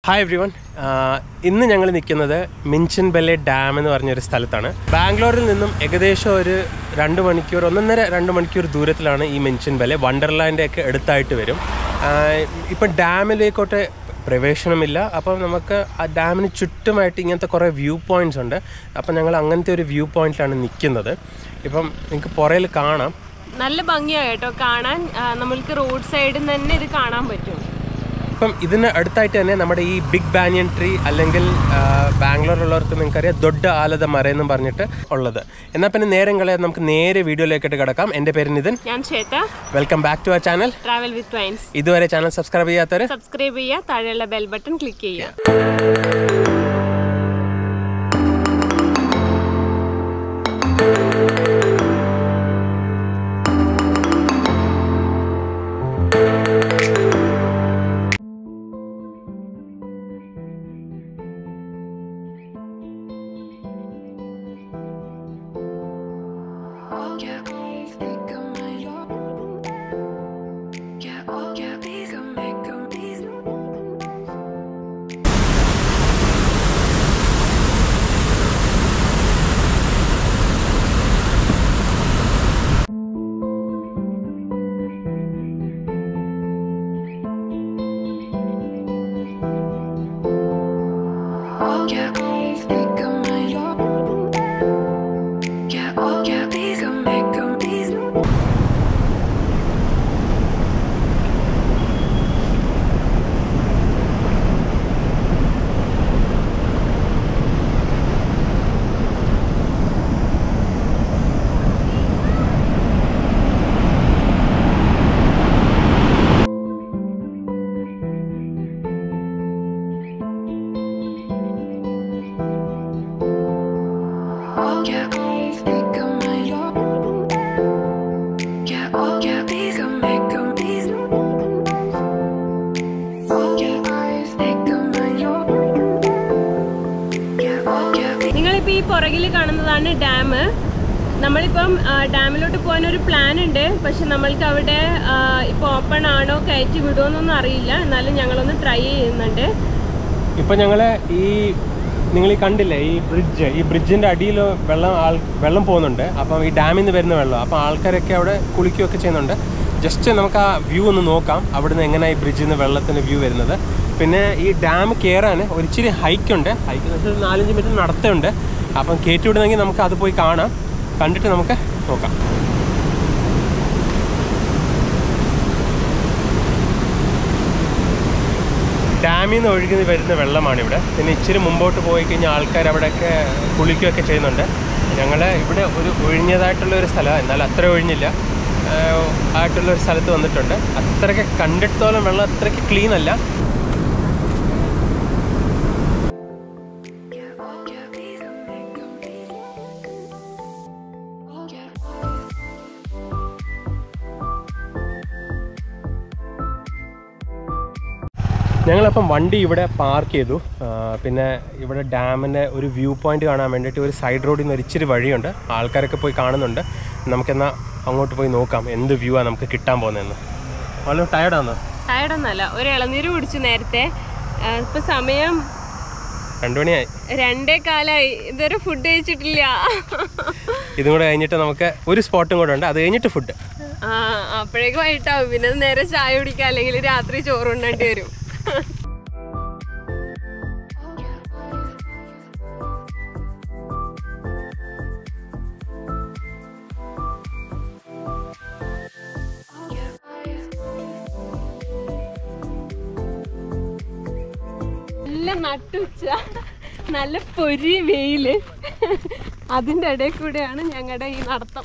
Hi every one ഇന്ന് ഞങ്ങൾ നിൽക്കുന്നത് മിൻചൻ ബെല്ലെ ഡാം എന്ന് പറഞ്ഞൊരു സ്ഥലത്താണ് ബാംഗ്ലൂരിൽ നിന്നും ഏകദേശം ഒരു രണ്ട് മണിക്കൂർ ഒന്നൊന്നര രണ്ട് മണിക്കൂർ ദൂരത്തിലാണ് ഈ മിൻചൻ ബെല്ലെ വണ്ടർലാൻഡ് ഒക്കെ അടുത്തായിട്ട് വരും ആഹ് ഇപ്പം ഡാമിലേക്കോട്ട് പ്രവേശനമില്ല അപ്പം നമുക്ക് ആ ഡാമിന് ചുറ്റുമായിട്ട് ഇങ്ങനത്തെ കുറേ വ്യൂ പോയിൻറ്റ്സ് ഉണ്ട് അപ്പം ഞങ്ങൾ അങ്ങനത്തെ ഒരു വ്യൂ പോയിന്റിലാണ് നിൽക്കുന്നത് ഇപ്പം നിങ്ങൾക്ക് പുറയിൽ കാണാം നല്ല ഭംഗിയാ കേട്ടോ കാണാൻ ആ, നമ്മൾക്ക് റോഡ് സൈഡിൽ നിന്ന് തന്നെ ഇത് കാണാൻ പറ്റും ഇപ്പം ഇതിന് അടുത്തായിട്ട് തന്നെ നമ്മുടെ ഈ ബിഗ് ബാനിയൻ ട്രീ അല്ലെങ്കിൽ ആ, ബാംഗ്ലൂരിലുള്ളവർക്ക് നിങ്ങൾക്കറിയാം ദൊഡ്ഡ ആലത മര എന്നും പറഞ്ഞിട്ട് ഉള്ളത് എന്നാൽ പിന്നെ നേരം കളയാതെ നമുക്ക് നേരെ വീഡിയോയിലേക്കിട്ട് കിടക്കാം എൻ്റെ പേര് നിതിൻ ഞാൻ ചേട്ട welcome back to our channel travel with wines ഇതുവരെ ചാനൽ സബ്സ്ക്രൈബ് ചെയ്യാത്തവർ സബ്സ്ക്രൈബ് ചെയ്യുക താഴെയുള്ള ബെൽ ബട്ടൺ ക്ലിക്ക് ചെയ്യുക Oh yeah, please make a make Yeah, oh yeah, please come make a please. Oh yeah, please make a make Yeah, oh yeah, please come make a please. Oh yeah, please make a make Yeah, oh yeah, please come make a please. Oh yeah, please make a make Yeah, oh yeah, please. നിങ്ങളിപ്പോൾ ഈ പുറകിൽ കാണുന്നതാണ് dam നമ്മളിപ്പം ആ, ഡാമിലോട്ട് പോകാൻ ഒരു plan ഉണ്ട് പക്ഷെ നമ്മൾക്ക് അവിടെ ആ, ഇപ്പോൾ ഓപ്പൺ ആണോ കയറ്റി വിടുമോന്നൊന്നും അറിയില്ല എന്നാലും ഞങ്ങളൊന്ന് ട്രൈ ചെയ്യുന്നുണ്ട് ഇപ്പം ഞങ്ങൾ ഈ നിങ്ങൾ ഈ കണ്ടില്ലേ ഈ ബ്രിഡ്ജ് ഈ ബ്രിഡ്ജിൻ്റെ അടിയിൽ വെള്ളം ആൾ വെള്ളം പോകുന്നുണ്ട് അപ്പം ഈ ഡാമിൽ നിന്ന് വരുന്ന വെള്ളം അപ്പം ആൾക്കാരൊക്കെ അവിടെ കുളിക്കുകയൊക്കെ ചെയ്യുന്നുണ്ട് ജസ്റ്റ് നമുക്ക് ആ വ്യൂ ഒന്ന് നോക്കാം അവിടുന്ന് എങ്ങനെയാണ് ഈ ബ്രിഡ്ജിൽ നിന്ന് വെള്ളത്തിൻ്റെ വ്യൂ വരുന്നത് പിന്നെ ഈ ഡാം കയറാൻ ഒരിച്ചിരി ഹൈക്കുണ്ട് ഹൈക്ക് എന്ന് വെച്ചാൽ ഒരു നാലഞ്ച് മിനിറ്റ് നടത്തുണ്ട് അപ്പം കയറ്റി വിടുന്നെങ്കിൽ നമുക്ക് അത് പോയി കാണാം കണ്ടിട്ട് നമുക്ക് നോക്കാം ഡാമിൽ നിന്ന് ഒഴുകി വരുന്ന വെള്ളമാണ് ഇവിടെ പിന്നെ ഇച്ചിരി മുമ്പോട്ട് പോയി കഴിഞ്ഞാൽ ആൾക്കാർ അവിടെയൊക്കെ കുളിക്കുകയൊക്കെ ചെയ്യുന്നുണ്ട് ഞങ്ങൾ ഇവിടെ ഒരു ഒഴിഞ്ഞതായിട്ടുള്ള ഒരു സ്ഥലമാണ് എന്നാൽ അത്ര ഒഴിഞ്ഞില്ല ആഹ് ആയിട്ടുള്ള ഒരു സ്ഥലത്ത് വന്നിട്ടുണ്ട് അത്രയ്ക്ക് കണ്ടിടത്തോളം വെള്ളം അത്രയ്ക്ക് ക്ലീൻ അല്ല Yeah, oh yeah, please come make a please. Oh yeah, ഞങ്ങളപ്പം വണ്ടി ഇവിടെ പാർക്ക് ചെയ്തു ആഹ് പിന്നെ ഇവിടെ ഡാമിൻ്റെ ഒരു വ്യൂ പോയിന്റ് കാണാൻ വേണ്ടിയിട്ട് ഒരു സൈഡ് റോഡിൽ നിന്ന് ഒരു ഇച്ചിരി വഴിയുണ്ട് ആൾക്കാരൊക്കെ പോയി കാണുന്നുണ്ട് നമുക്കെന്നാൽ അങ്ങോട്ട് പോയി നോക്കാം എന്ത് വ്യൂ ആണ് നമുക്ക് കിട്ടാൻ പോകുന്നതെന്ന് വളരെ ടയർഡാണോ ടയർഡൊന്നല്ല ഒരു ഇളനീര് കുടിച്ചു നേരത്തെ ആ, ഇപ്പൊ സമയം രണ്ടു മണിയായി രണ്ടേ കാലായി ഇതുവരെ ഫുഡ് കഴിച്ചിട്ടില്ല ഇതും കൂടെ കഴിഞ്ഞിട്ട് നമുക്ക് ഒരു സ്പോട്ടും കൂടെ ഉണ്ട് അത് കഴിഞ്ഞിട്ട് ഫുഡ് ആ അപ്പോഴേക്ക് വൈകിട്ടാവും പിന്നെ നേരെ ചായ കുടിക്കുക അല്ലെങ്കിൽ രാത്രി ചോറ് ഉണ്ണേണ്ടി വരും oh yeah, oh yeah, നല്ല നട്ടുച്ച നല്ല പൊരി വെയില് അതിന്റെ ഇടയിൽ കൂടെയാണ് ഞങ്ങളുടെ ഈ നടത്തം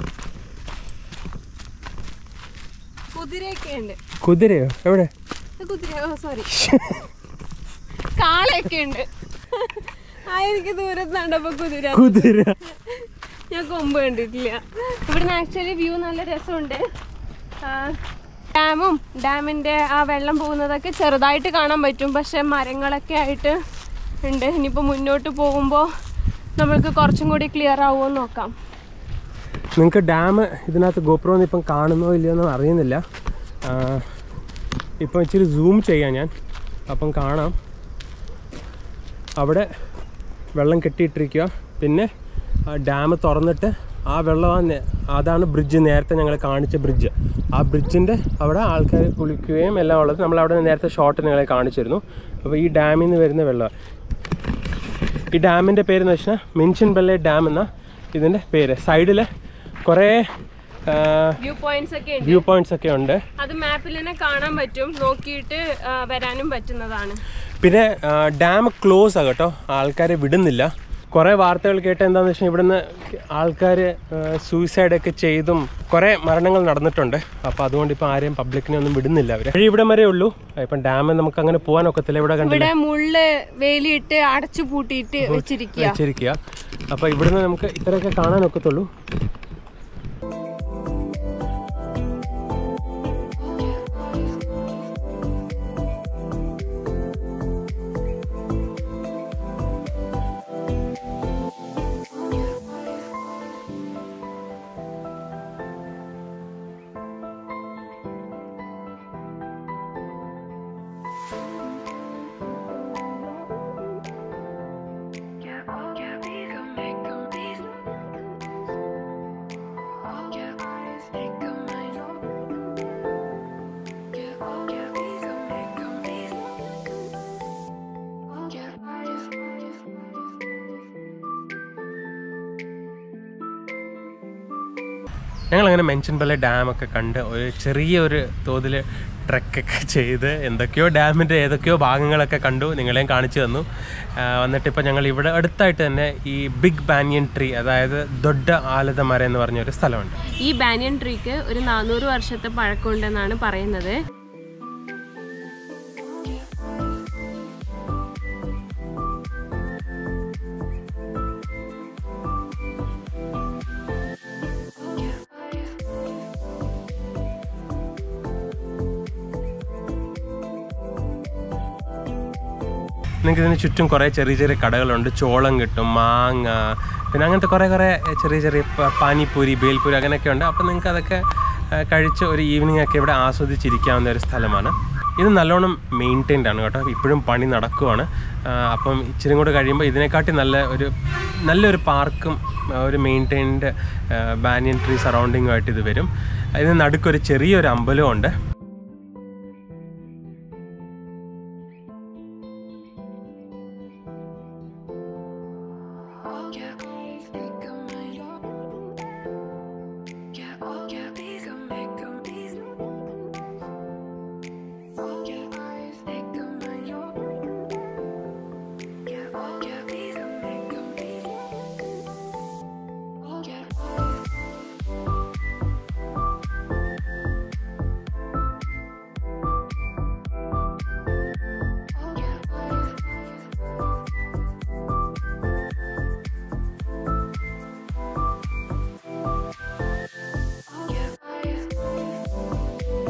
കുതിരയൊക്കെ ഉണ്ട് കുതിരയോ എവിടെ കുതിര സോറി കാളയൊക്കെ ഉണ്ട് ആ എനിക്ക് ദൂരത്ത് കണ്ടപ്പോ കുതിര കുതിര ഞാൻ കൊമ്പ് കണ്ടിട്ടില്ല ഇവിടുന്ന് ആക്ച്വലി വ്യൂ നല്ല രസമുണ്ട് ആ, ഡാമും ഡാമിന്റെ ആ വെള്ളം പോകുന്നതൊക്കെ ചെറുതായിട്ട് കാണാൻ പറ്റും പക്ഷെ മരങ്ങളൊക്കെ ആയിട്ട് ഉണ്ട് ഇനിയിപ്പോൾ മുന്നോട്ട് പോകുമ്പോൾ നമ്മൾക്ക് കുറച്ചും കൂടി ക്ലിയർ ആവുമോ എന്ന് നോക്കാം നിങ്ങൾക്ക് ഡാം ഇതിനകത്ത് ഗോപ്രോന്ന് ഇപ്പം കാണുന്നോ ഇല്ലയോ എന്ന് അറിയുന്നില്ല ഇപ്പം ഇച്ചിരി സൂം ചെയ്യാം ഞാൻ അപ്പം കാണാം അവിടെ വെള്ളം കെട്ടിയിട്ടിരിക്കുക പിന്നെ ഡാം തുറന്നിട്ട് ആ വെള്ളം ആ നേ- അതാണ് ബ്രിഡ്ജ് നേരത്തെ ഞങ്ങൾ കാണിച്ച ബ്രിഡ്ജ് ആ ബ്രിഡ്ജിൻ്റെ അവിടെ ആൾക്കാർ കുളിക്കുകയും എല്ലാം ഉള്ളത് നമ്മൾ അവിടെ നേരത്തെ ഷോട്ട് നിങ്ങളെ കാണിച്ചിരുന്നു അപ്പോൾ ഈ ഡാമിൽ നിന്ന് വരുന്ന വെള്ളം ഈ ഡാമിൻ്റെ പേര് എന്ന് വെച്ചാൽ മിൻഷൻ ബെല്ലെ ഡാം എന്ന ഇതിൻ്റെ പേര് സൈഡിൽ കുറേ വ്യൂ പോയിന്റ്സ് ഒക്കെ ഉണ്ട് വ്യൂ പോയിന്റ്സ് ഒക്കെ ഉണ്ട് അത് മാപ്പിൽ തന്നെ കാണാൻ പറ്റും നോക്കിയിട്ട് ആ, വരാനും പറ്റുന്നതാണ് പിന്നെ ഡാം ക്ലോസ് ആ കേട്ടോ ആൾക്കാരെ വിടുന്നില്ല കുറേ വാർത്തകൾ കേട്ട എന്താണെന്ന് വെച്ചാൽ ഇവിടുന്ന് ആൾക്കാർ സൂയിസൈഡൊക്കെ ചെയ്തും കുറേ മരണങ്ങൾ നടന്നിട്ടുണ്ട് അപ്പോൾ അതുകൊണ്ട് ഇപ്പോൾ ആരെയും പബ്ലിക്കിനെ ഒന്നും വിടുന്നില്ല അവർ വഴി ഇവിടം വരെ ഉള്ളൂ ഇപ്പം ഡാം നമുക്ക് അങ്ങനെ പോകാനൊക്കത്തില്ല ഇവിടെ കണ്ടില്ല ഇവിടെ മുള്ള് വേലിയിട്ട് അടച്ചു പൂട്ടിയിട്ട് വെച്ചിരിക്കുക വെച്ചിരിക്കുക അപ്പോൾ ഇവിടുന്ന് നമുക്ക് ഇത്രയൊക്കെ കാണാനൊക്കത്തുള്ളൂ Yeah, oh yeah, we can make 'em these. Oh yeah, eyes make 'em mine. Yeah, oh yeah, we can make 'em these. Oh yeah, eyes, eyes, ഞങ്ങളങ്ങനെ മെൻഷൻ പോലെ ഡാമൊക്കെ കണ്ട് ഒരു ചെറിയൊരു തോതിൽ ട്രെക്കൊക്കെ ചെയ്ത് എന്തൊക്കെയോ ഡാമിൻ്റെ ഏതൊക്കെയോ ഭാഗങ്ങളൊക്കെ കണ്ടു നിങ്ങളെയും കാണിച്ചു തന്നു ആ, വന്നിട്ട് ഇപ്പോൾ ഞങ്ങൾ ഇവിടെ അടുത്തായിട്ട് തന്നെ ഈ ബിഗ് ബാനിയൻ ട്രീ അതായത് ദൊഡ്ഡ ആലത മര എന്ന് പറഞ്ഞൊരു സ്ഥലമുണ്ട് ഈ ബാനിയൻ ട്രീക്ക് ഒരു നാനൂറ് വർഷത്തെ പഴക്കമുണ്ടെന്നാണ് പറയുന്നത് നിങ്ങൾക്ക് ഇതിന് ചുറ്റും കുറേ ചെറിയ ചെറിയ കടകളുണ്ട് ചോളം കിട്ടും മാങ്ങ പിന്നെ അങ്ങനത്തെ കുറേ കുറേ ചെറിയ ചെറിയ പ- പാനിപ്പൂരി ബേൽപൂരി അങ്ങനെയൊക്കെ ഉണ്ട് അപ്പോൾ നിങ്ങൾക്ക് അതൊക്കെ ആ, കഴിച്ച് ഒരു ഈവനിങ് ഒക്കെ ഇവിടെ ആസ്വദിച്ചിരിക്കാവുന്ന ഒരു സ്ഥലമാണ് ഇത് നല്ലോണം മെയിൻറ്റൈൻഡ് ആണ് കേട്ടോ ഇപ്പോഴും പണി നടക്കുവാണ് ആ, അപ്പം ഇച്ചിരി കൂടെ കഴിയുമ്പോൾ ഇതിനെക്കാട്ടി നല്ല ഒരു നല്ലൊരു പാർക്കും ആ, ഒരു മെയിൻറ്റൈൻഡ് ബാനിയൻ ട്രീ സറൗണ്ടിങ്ങുമായിട്ട് ഇത് വരും ഇതിന് നടുക്കൊരു ചെറിയൊരു അമ്പലവും ഉണ്ട് Oh yeah, eyes make 'em mine. Yeah, oh yeah, we can make 'em these. Oh yeah, eyes make 'em mine. Yeah, oh yeah, we can make 'em these. Oh yeah, eyes. Oh yeah, eyes, eyes. Oh yeah, eyes.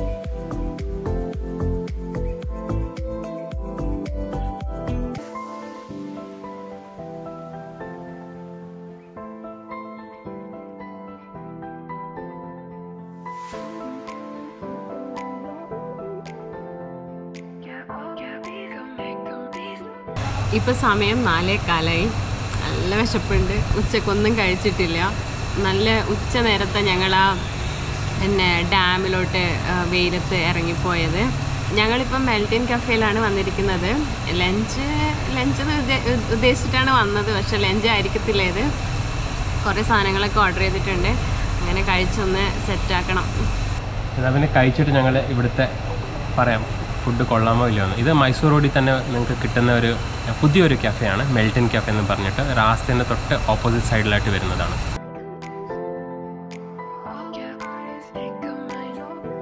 Yeah, oh yeah, we can make 'em these. ഇപ്പൊ സമയം നാലേ കാലായി നല്ല വിശപ്പുണ്ട് ഉച്ചക്കൊന്നും കഴിച്ചിട്ടില്ല നല്ല ഉച്ച നേരത്തെ ഞങ്ങൾ ആ പിന്നെ ഡാമിലോട്ട് ആ, വെയിലത്ത് ഇറങ്ങിപ്പോയത് ഞങ്ങളിപ്പം മെൽറ്റിൻ കഫേയിലാണ് വന്നിരിക്കുന്നത് ലഞ്ച് ലഞ്ച് ഉദ്ദേശിച്ചിട്ടാണ് വന്നത് പക്ഷെ ലഞ്ച് ആയിരിക്കത്തില്ല ഇത് കുറേ സാധനങ്ങളൊക്കെ ഓർഡർ ചെയ്തിട്ടുണ്ട് അങ്ങനെ കഴിച്ചൊന്ന് സെറ്റാക്കണം എന്നാൽ പിന്നെ കഴിച്ചിട്ട് ഞങ്ങൾ ഇവിടുത്തെ പറയാം ഫുഡ് കൊള്ളാമോ ഇല്ലയോ എന്ന് ഇത് മൈസൂർ റോഡിൽ തന്നെ നിങ്ങൾക്ക് കിട്ടുന്ന ഒരു പുതിയൊരു കഫേയാണ് മെൽറ്റൻ കഫേ എന്ന് പറഞ്ഞിട്ട് റാസ്തേൻ്റെ തൊട്ട് ഓപ്പോസിറ്റ് സൈഡിലായിട്ട് വരുന്നതാണ് Oh yeah, eyes make 'em mine.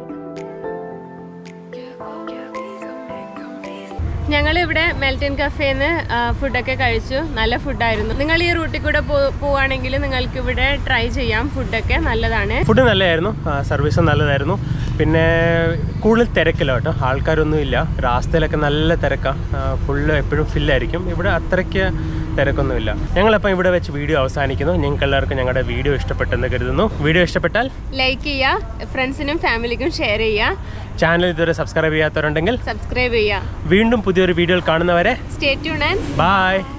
Yeah, oh yeah, we can make 'em these. ഞങ്ങളിവിടെ മെൽറ്റൻ കഫേന്ന് ഫുഡൊക്കെ കഴിച്ചു നല്ല ഫുഡായിരുന്നു നിങ്ങൾ ഈ റൂട്ടിൽ കൂടെ പോ- പോവുകയാണെങ്കിൽ നിങ്ങൾക്ക് ഇവിടെ ട്രൈ ചെയ്യാം ഫുഡൊക്കെ നല്ലതാണ് ഫുഡ് നല്ലതായിരുന്നു സർവീസും നല്ലതായിരുന്നു പിന്നെ കൂടുതൽ തിരക്കില്ല കേട്ടോ ആൾക്കാരൊന്നും ഇല്ല റാസ്തയിലൊക്കെ നല്ല തിരക്കാണ് ഫുള്ള് എപ്പോഴും ഫില്ലായിരിക്കും ഇവിടെ അത്രയ്ക്ക് തിരക്കൊന്നുമില്ല ഞങ്ങളപ്പം ഇവിടെ വെച്ച് വീഡിയോ അവസാനിക്കുന്നു നിങ്ങൾക്ക് എല്ലാവർക്കും ഞങ്ങളുടെ വീഡിയോ ഇഷ്ടപ്പെട്ടെന്ന് കരുതുന്നു വീഡിയോ ഇഷ്ടപ്പെട്ടാൽ ലൈക്ക് ചെയ്യുക ഫ്രണ്ട്സിനും ഫാമിലിക്കും ഷെയർ ചെയ്യുക ചാനൽ ഇതുവരെ സബ്സ്ക്രൈബ് ചെയ്യാത്തവരുണ്ടെങ്കിൽ സബ്സ്ക്രൈബ് ചെയ്യുക വീണ്ടും പുതിയൊരു വീഡിയോയിൽ കാണുന്നവരെ സ്റ്റേ ട്യൂൺ ആൻഡ് ബായ്